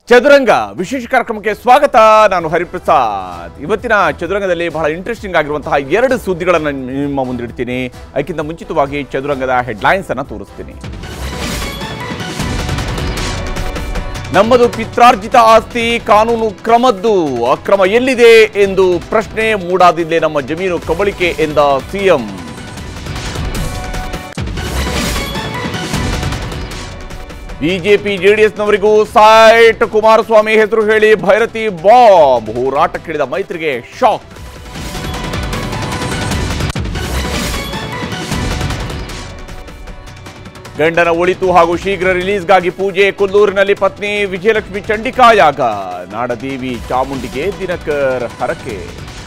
ಚದುರಂಗ ವಿಶೇಷ ಕಾರ್ಯಕ್ರಮಕ್ಕೆ ಸ್ವಾಗತ ನಾನು ಹರಿಪ್ರಸಾದ್ ಇವತ್ತಿನ ಚದುರಂಗದಲ್ಲಿ ಬಹಳ ಇಂಟ್ರೆಸ್ಟಿಂಗ್ ಆಗಿರುವಂತಹ ಎರಡು ಸುದ್ದಿಗಳನ್ನು ನಿಮ್ಮ ಮುಂದಿಡ್ತೀನಿ ಅದಕ್ಕಿಂತ ಮುಂಚಿತವಾಗಿ ಚದುರಂಗದ ಹೆಡ್ಲೈನ್ಸ್ ಅನ್ನ ತೋರಿಸ್ತೀನಿ ನಮ್ಮದು ಪಿತ್ರಾರ್ಜಿತ ಆಸ್ತಿ ಕಾನೂನು ಕ್ರಮದ್ದು ಅಕ್ರಮ ಎಲ್ಲಿದೆ ಎಂದು ಪ್ರಶ್ನೆ ಮೂಡಾದಿದ್ದೇ ನಮ್ಮ ಜಮೀನು ಕಬಳಿಕೆ ಎಂದ ಸಿಎಂ ಬಿಜೆಪಿ ಜೆಡಿಎಸ್ನವರಿಗೂ ಸೈಟ್ ಕುಮಾರಸ್ವಾಮಿ ಹೆಸರು ಹೇಳಿ ಭೈರತಿ ಬಾಂಬ್ ಹೋರಾಟಕ್ಕಿಳಿದ ಮೈತ್ರಿಗೆ ಶಾಕ್ ಗಂಡನ ಒಳಿತು ಹಾಗೂ ಶೀಘ್ರ ರಿಲೀಸ್ಗಾಗಿ ಪೂಜೆ ಕೊಲ್ಲೂರಿನಲ್ಲಿ ಪತ್ನಿ ವಿಜಯಲಕ್ಷ್ಮಿ ಚಂಡಿಕಾಯಾಗ ನಾಡದೇವಿ ಚಾಮುಂಡಿಗೆ ದಿನಕರ್ ಹರಕೆ